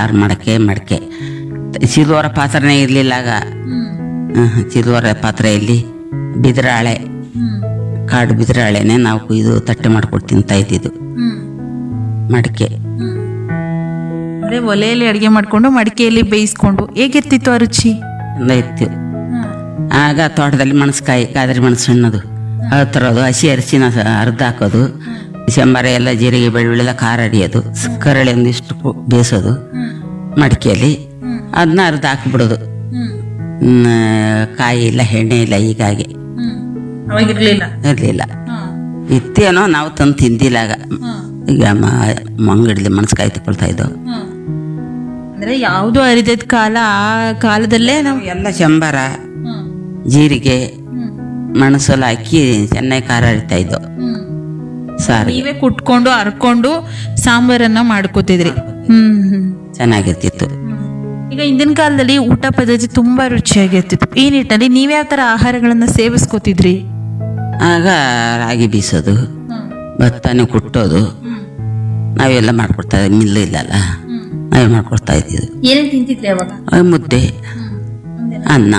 ಸಾರು ಮಾಡಕ್ಕೆ ಮಡಕೆ ಚಿಲ್ವರ ಪಾತ್ರೆನೇ ಇರಲಿಲ್ಲ ಆಗ ಹ್ಮ್ ಚಿಲ್ವರ ಪಾತ್ರೆಯಲ್ಲಿ ಬಿದಿರಾಳೆ ಹ್ಮ್ ಕಾಡು ಬಿದಿರಾಳೆನೆ ನಾವು ಕುಯ್ದು ತಟ್ಟೆ ಮಾಡ್ಕೊಟ್ಟು ತಿಂತಾ ಇದ್ದಿದ್ದು ಹ್ಮ್ ಮಡಕೆ ಹ್ಮ್ ಅಂದ್ರೆ ಒಲೆಯಲ್ಲಿ ಅಡಿಗೆ ಮಾಡ್ಕೊಂಡು ಮಡಿಕೆಯಲ್ಲಿ ಬೇಯಿಸ್ಕೊಂಡು ಹೇಗಿರ್ತಿತ್ತು ಆ ರುಚಿ ಎಲ್ಲ ಇತ್ತು ಆಗ ತೋಟದಲ್ಲಿ ಮೆಣಸ್ಕಾಯಿ ಕಾದರಿ ಮೆಣಸು ಹಣ್ಣದು ಅದು ತರೋದು ಹಸಿ ಅರಿಶಿನ ಸ- ಅರ್ಧ ಹಾಕೋದು ಶಂಬಾರ ಎಲ್ಲ ಜೀರಿಗೆ ಬೆಳ್ಳುಳ್ಳಿ ಎಲ್ಲ ಖಾರ ಅಡಿಯೋದು ಸ್- ಕರಳೆ ಒಂದಿಷ್ಟು ಕು- ಬೇಯಿಸೋದು ಮಡಿಕೆಯಲ್ಲಿ ಅದನ್ನ ಅರ್ಧ ಹಾಕ್ಬಿಡೋದು ಹ್ಮ್, ಕಾಯಿ ಇಲ್ಲ ಎಣ್ಣೆ ಇಲ್ಲ ಹೀಗಾಗಿ ಅವಾಗಿರ್ಲಿಲ್ಲ ಇರಲಿಲ್ಲ ಇತ್ತೇನೋ ನಾವು ತಂದು ತಿಂದಿಲ್ಲ ಆಗ ಈಗ ಮಂಗಡಿಲಿ ಮೆಣಸ್ಕಾಯಿ ತಗೊಳ್ತಾ ಇದ್ದವು ಅಂದ್ರೆ ಯಾವುದು ಅರಿದದ ಕಾಲ ಆ ಕಾಲದಲ್ಲೇ ನಾವು ಎಲ್ಲ ಶಂಬಾರ ಜೀರಿಗೆ ಮೆಣಸೆಲ್ಲ ಹಾಕಿ ಚೆನ್ನಾಗಿ ಖಾರ ಅರಿತಾ ಇದ್ದವು ಸಾರು ನೀವೇ ಕುಟ್ಕೊಂಡು ಹರ್ಕೊಂಡು ಸಾಂಬಾರನ್ನ ಮಾಡ್ಕೋತಿದ್ರಿ ಹ್ಮ್ ಹ್ಮ್ ಚೆನ್ನಾಗಿರ್ತಿತ್ತು ಈಗ ಹಿಂದಿನ ಕಾಲದಲ್ಲಿ ಊಟ ಪದ್ಧತಿ ತುಂಬಾ ರುಚಿಯಾಗಿರ್ತಿತ್ತು ಈ ನಿಟ್ಟಿನಲ್ಲಿ ನೀವ್ಯಾವ ತರ ಆಹಾರಗಳನ್ನ ಸೇವಿಸ್ಕೋತಿದ್ರಿ ಆಗ ರಾಗಿ ಬೀಸೋದು ಭತ್ತನೇ ಕುಟ್ಟೋದು ನಾವೆಲ್ಲ ಮಾಡ್ಕೊಡ್ತಾ ಇದ್ವಿ ಮಿಲ್ಲು ಇಲ್ಲಲ್ಲ ನಾವೇ ಮಾಡ್ಕೊಡ್ತಾ ಇದ್ದಿದ್ದು ಏನೇನ್ ತಿಂತಿದ್ರಿ ಅವಾಗ ಆಗ ಮುದ್ದೆ ಅನ್ನ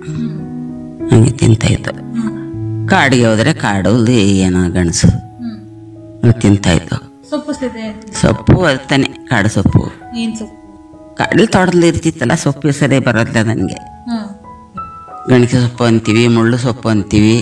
ಹಂಗೆ ತಿಂತಾ ಇದ್ದು ಕಾಡಿಗೆ ಹೋದ್ರೆ ಕಾಡು ಅಲ್ಲಿ ಏನೋ ಗಣಸು ಅವು ತಿಂತಾ ಇದ್ದು ಸೊಪ್ಪು ಸೊಪ್ಪು ಅಲ್ತಾನೆ ಕಾಡು ಸೊಪ್ಪು ಏನ್ ಸೊಪ್ಪು ಕಾಡಲ್ಲಿ ತೋಟದಲ್ಲಿ ಇರ್ತಿತ್ತಲ್ಲ ಸೊಪ್ಪು ಸರಿ ಬರೋದಿಲ್ಲ ನನಗೆ ಗಣಿಕೆ ಸೊಪ್ಪು ಅಂತೀವಿ ಮುಳ್ಳು ಸೊಪ್ಪು ಅಂತೀವಿ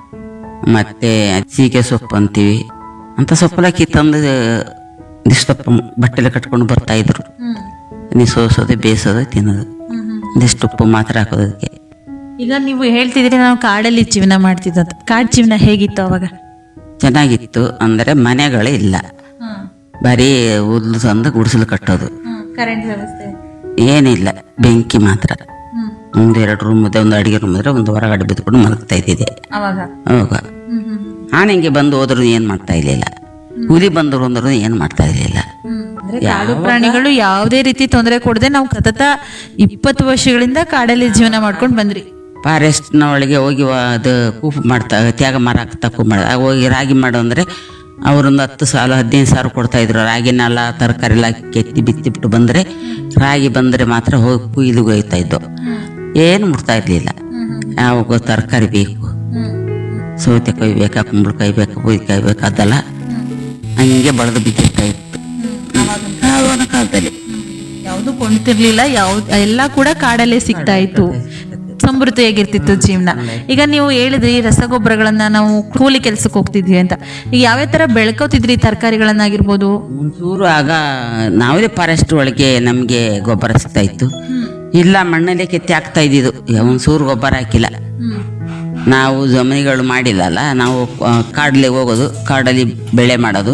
ಮತ್ತೆ ಸೀಗೆ ಸೊಪ್ಪು ಅಂತೀವಿ ಅಂತ ಸೊಪ್ಪೆಲ್ಲ ಕಿತ್ತಂದು ಇದಿಷ್ಟಪ್ಪ ಬಟ್ಟೆಲೆ ಕಟ್ಕೊಂಡು ಬರ್ತಾ ಇದ್ರು ನೀ ಸೋಸೋದು ಬೇಯಿಸೋದು ತಿನ್ನೋದು ಒಂದಿಷ್ಟು ಉಪ್ಪು ಮಾತ್ರ ಹಾಕೋದು ಅದಕ್ಕೆ ಈಗ ನೀವು ಹೇಳ್ತಿದ್ರಿ ನಾವು ಕಾಡಲ್ಲಿ ಜೀವನ ಮಾಡ್ತಿದ್ದಂತ ಕಾಡ್ ಜೀವನ ಹೇಗಿತ್ತು ಅವಾಗ ಚೆನ್ನಾಗಿತ್ತು ಅಂದರೆ ಮನೆಗಳೇ ಇಲ್ಲ ಬರೀ ಹುಲ್ಲು ತಂದು ಗುಡಿಸಲು ಕಟ್ಟೋದು ಕರೆಂಟ್ ವ್ಯವಸ್ಥೆ ಏನಿಲ್ಲ ಬೆಂಕಿ ಮಾತ್ರ ಒಂದು ಎರಡು ರೂಮ್ ಇದೆ ಒಂದು ಅಡಿಗೆ ರೂಮ್ ಇದ್ರೆ ಒಂದು ಹೊರಗಡೆ ಬಿದ್ದುಕೊಂಡು ಮಲಗ್ತಾ ಇದ್ದಿದೆ ಅವಾಗ ಅವಾಗ ಆನೆಗೆ ಬಂದು ಹೋದ್ರು ಏನು ಮಾಡ್ತಾ ಇರಲಿಲ್ಲ ಹುಲಿ ಬಂದರು ಅಂದ್ರು ಏನು ಮಾಡ್ತಾ ಇರಲಿಲ್ಲ ಅಂದ್ರೆ ಕಾಡು ಪ್ರಾಣಿಗಳು ಯಾವುದೇ ರೀತಿ ತೊಂದರೆ ಕೊಡದೆ ನಾವು ಸತತ ಇಪ್ಪತ್ತು ವರ್ಷಗಳಿಂದ ಕಾಡಲ್ಲಿ ಜೀವನ ಮಾಡ್ಕೊಂಡು ಬಂದ್ರಿ ಫಾರೆಸ್ಟ್ನ ಒಳಗೆ ಹೋಗಿ ವ- ಅದು ಕೂಪು ಮಾಡ್ತಾ ತ್ಯಾಗ ಮರ ಹಾಕ್ತಾ ಕೂಪು ಮಾಡ ಆಗ ಹೋಗಿ ರಾಗಿ ಮಾಡು ಅಂದರೆ ಅವರೊಂದು ಹತ್ತು ಸಾಲ ಹದಿನೈದು ಸಾವಿರ ಕೊಡ್ತಾ ಇದ್ರು ರಾಗಿನೆಲ್ಲ ತರಕಾರಿ ಎಲ್ಲ ಕೆತ್ತಿ ಬಿತ್ತಿಬಿಟ್ಟು ಬಂದರೆ ರಾಗಿ ಬಂದರೆ ಮಾತ್ರ ಹೋಗಿ ಕುಯ್ದು ಒಯ್ತಾ ಇದ್ದು ಏನು ಮುಟ್ತಾ ಇರಲಿಲ್ಲ ಯಾವಾಗ ತರಕಾರಿ ಬೇಕು ಸೌತೆಕಾಯಿ ಬೇಕಾ ಕುಂಬಳಕಾಯಿ ಬೇಕಾ ಬೂದಿಕಾಯಿ ಬೇಕಾ ಅದೆಲ್ಲ ಹಂಗೆ ಬಳದು ಬಿದ್ದಿರ್ತಾ ಇತ್ತು ಆವಾಗಿನ ಕಾಲದಲ್ಲಿ ಯಾವುದು ಕೊಂಡ್ತಿರ್ಲಿಲ್ಲ ಯಾವ್ದು ಎಲ್ಲ ಕೂಡ ಕಾಡಲ್ಲೇ ಸಿಗ್ತಾ ಇತ್ತು ಸಮೃದ್ಧಿಯಾಗಿರ್ತಿತ್ತು ಜೀವನ ಈಗ ನೀವು ಹೇಳಿದ್ರಿ ರಸಗೊಬ್ಬರಗಳನ್ನ ನಾವು ಕೂಲಿ ಕೆಲ್ಸಕ್ಕೆ ಹೋಗ್ತಿದ್ವಿ ಅಂತ ಈಗ ಯಾವ್ಯಾವ ತರ ಬೆಳ್ಕೋತಿದ್ರಿ ತರಕಾರಿಗಳನ್ನಾಗಿರ್ಬೋದು ಒಂಚೂರು ಆಗ ನಾವೇ ಫಾರೆಸ್ಟ್ ಒಳಗೆ ನಮಗೆ ಗೊಬ್ಬರ ಸಿಗ್ತಾ ಇತ್ತು ಇಲ್ಲ ಮಣ್ಣಲ್ಲೇ ಕೆತ್ತಿ ಹಾಕ್ತಾ ಇದ್ದಿದ್ದು ಒಂಚೂರು ಗೊಬ್ಬರ ಹಾಕಿಲ್ಲ ನಾವು ಜಮೀನುಗಳು ಮಾಡಿಲ್ಲಲ್ಲ ನಾವು ಆ, ಕಾಡಲ್ಲಿ ಹೋಗೋದು ಕಾಡಲ್ಲಿ ಬೆಳೆ ಮಾಡೋದು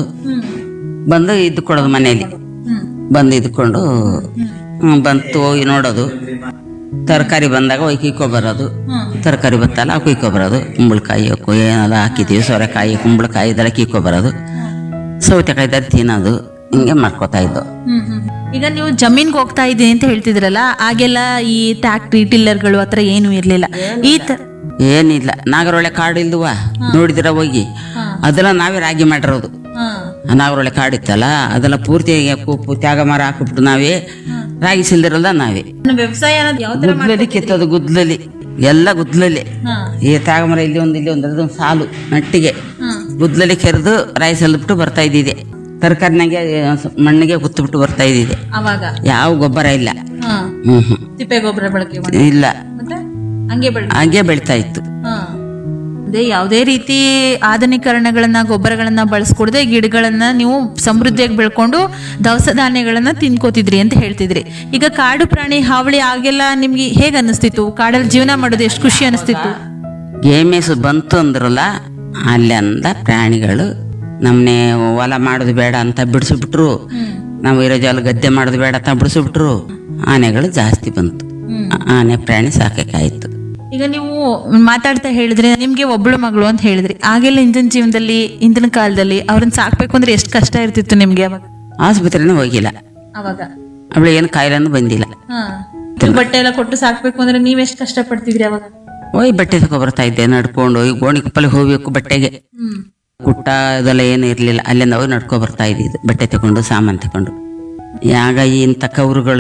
ಬಂದು ಇದ್ದುಕೊಳ್ಳೋದು ಮನೆಯಲ್ಲಿ ಬಂದು ಇದ್ಕೊಂಡು ಹ್ಮ್, ಬಂತು ಹೋಗಿ ನೋಡೋದು ತರಕಾರಿ ಬಂದಾಗ ಹೋಗಿ ಕಿಕ್ಕೊಬರೋದು ತರಕಾರಿ ಬತ್ತಲ್ಲ ಅವು ಕಿಕ್ಕೊಬರೋದು ಕುಂಬಳಕಾಯಿ ಅಕ್ಕು ಏನೆಲ್ಲ ಹಾಕಿದ್ದೀವಿ ಸೋರೆಕಾಯಿ ಕುಂಬಳಕಾಯಿ ಇದೆಲ್ಲ ಕಿಕ್ಕೊಬರೋದು ಸೌತೆಕಾಯಿ ಇದ್ದಲ್ಲಿ ತಿನ್ನೋದು ಹಿಂಗೆ ಮಾಡ್ಕೊತಾ ಇದ್ದೋ ಈಗ ನೀವು ಜಮೀನ್ಗೆ ಹೋಗ್ತಾ ಇದ್ದೀನಿ ಅಂತ ಹೇಳ್ತಿದ್ರಲ್ಲ ಆಗೆಲ್ಲ ಈ ಟ್ಯಾಕ್ಟ್ರಿ ಟಿಲ್ಲರ್ಗಳು ಹತ್ರ ಏನು ಇರ್ಲಿಲ್ಲ ಈ ತ ಏನಿಲ್ಲ ನಾಗರೊಳೆ ಕಾಡು ಇಲ್ದುವ ನೋಡಿದಿರ ಹೋಗಿ ಅದೆಲ್ಲ ನಾವೇ ರಾಗಿ ಮಾಡಿರೋದು ಆ ನಾಗರೊಳೆ ಕಾಡಿತ್ತಲ್ಲ ಅದೆಲ್ಲ ಪೂರ್ತಿ ಕೂಪು ತ್ಯಾಗ ಮರ ಹಾಕ್ಬಿಟ್ಟು ನಾವೇ ರಾಗಿ ಸಿಲ್ದಿರಲ್ಲ ನಾವೇ ವ್ಯವಸಾಯ ಅನ್ನೋದು ಯಾವ ಗುದ್ಲಲ್ಲಿ ಕಿತ್ತೋದು ಗುದ್ಲಲ್ಲಿ ಎಲ್ಲ ಗುದ್ಲಲ್ಲಿ ಈ ತ್ಯಾಗ ಮರ ಇಲ್ಲಿ ಒಂದು ಇಲ್ಲಿ ಒಂದು ಅದೊಂದು ಸಾಲು ನಟ್ಟಿಗೆ ಗುದ್ಲಲ್ಲಿ ಕೆರೆದು ರಾಗಿ ಸಲ್ಬಿಟ್ಟು ಬರ್ತಾ ಇದ್ದಿದೆ ತರಕಾರಿನಾಗೆ ಮಣ್ಣಿಗೆ ಗುತ್ತಬಿಟ್ಟು ಬರ್ತಾ ಇದ್ದಿದೆ ಅವಾಗ ಯಾವ ಗೊಬ್ಬರ ಇಲ್ಲ ಹ್ಮ್ ಹ್ಮ್ ತಿಪ್ಪೆ ಗೊಬ್ಬರ ಬಳಕೆ ಇಲ್ಲ ಮತ್ತೆ ಹಂಗೆ ಬೆಳೆ ಹಾಗೆ ಬೆಳಿತಾ ಇತ್ತು ಅದೇ ಯಾವುದೇ ರೀತಿ ಆಧುನೀಕರಣಗಳನ್ನ ಗೊಬ್ಬರಗಳನ್ನ ಬಳಸ್ಕೊಡದೆ ಗಿಡಗಳನ್ನ ನೀವು ಸಮೃದ್ಧಿಯಾಗಿ ಬೆಳ್ಕೊಂಡು ದವಸ ಧಾನ್ಯಗಳನ್ನ ತಿನ್ಕೋತಿದ್ರಿ ಅಂತ ಹೇಳ್ತಿದ್ರಿ ಈಗ ಕಾಡು ಪ್ರಾಣಿ ಹಾವಳಿ ಆಗೆಲ್ಲ ನಿಮ್ಗೆ ಹೇಗ್ ಅನಿಸ್ತಿತ್ತು ಕಾಡಲ್ಲಿ ಜೀವನ ಮಾಡೋದು ಎಷ್ಟು ಖುಷಿ ಅನಿಸ್ತಿತ್ತು ಗೇಮೇಸು ಬಂತು ಅಂದ್ರಲ್ಲ ಅಲ್ಲಿಂದ ಪ್ರಾಣಿಗಳು ನಮ್ಮನೆ ಹೊಲ ಮಾಡೋದು ಬೇಡ ಅಂತ ಬಿಡಿಸಿಬಿಟ್ರು ನಾವು ಇರೋ ಜಾಲ ಗದ್ದೆ ಮಾಡೋದು ಬೇಡ ಅಂತ ಬಿಡಿಸಿಬಿಟ್ರು ಆನೆಗಳು ಜಾಸ್ತಿ ಬಂತು ಆನೆ ಪ್ರಾಣಿ ಸಾಕಾಯ್ತು ಈಗ ನೀವು ಮಾತಾಡ್ತಾ ಹೇಳಿದ್ರಿ ನಿಮ್ಗೆ ಒಬ್ಳು ಮಗಳು ಅಂತ ಹೇಳಿದ್ರಿ ಆಗೆಲ್ಲ ಹಿಂದಿನ ಜೀವನದಲ್ಲಿ ಹಿಂದಿನ ಕಾಲದಲ್ಲಿ ಅವ್ರನ್ನ ಸಾಕ್ಬೇಕು ಅಂದ್ರೆ ಎಷ್ಟು ಕಷ್ಟ ಇರ್ತಿತ್ತು ನಿಮ್ಗೆ ಅವಾಗ ಆಸ್ಪತ್ರೆನೂ ಹೋಗಿಲ್ಲ ಅವಾಗ ಅವಳು ಏನು ಕಾಯಿಲೆನೂ ಬಂದಿಲ್ಲ ಬಟ್ಟೆ ಎಲ್ಲ ಕೊಟ್ಟು ಸಾಕ್ಬೇಕು ಅಂದ್ರೆ ನೀವ್ ಎಷ್ಟು ಕಷ್ಟ ಪಡ್ತಿದ್ರಿ ಅವಾಗ ಹೋಗಿ ಬಟ್ಟೆ ತಗೊಬರ್ತಾ ಇದ್ದೆ ನಡ್ಕೊಂಡು ಹೋಗಿ ಗೋಣಿ ಕುಪ್ಪಲ್ಲಿ ಹೋಗ್ಬೇಕು ಬಟ್ಟೆಗೆ ಕುಟ್ಟ ಇದೆಲ್ಲ ಏನು ಇರಲಿಲ್ಲ ಅಲ್ಲಿಂದ ಹೋಗಿ ನಡ್ಕೊ ಬರ್ತಾ ಇದ್ದಿದ್ದು ಬಟ್ಟೆ ತಗೊಂಡು ಸಾಮಾನು ತಗೊಂಡು ಯಾಗ ಇಂಥ ಕೌರುಗಳು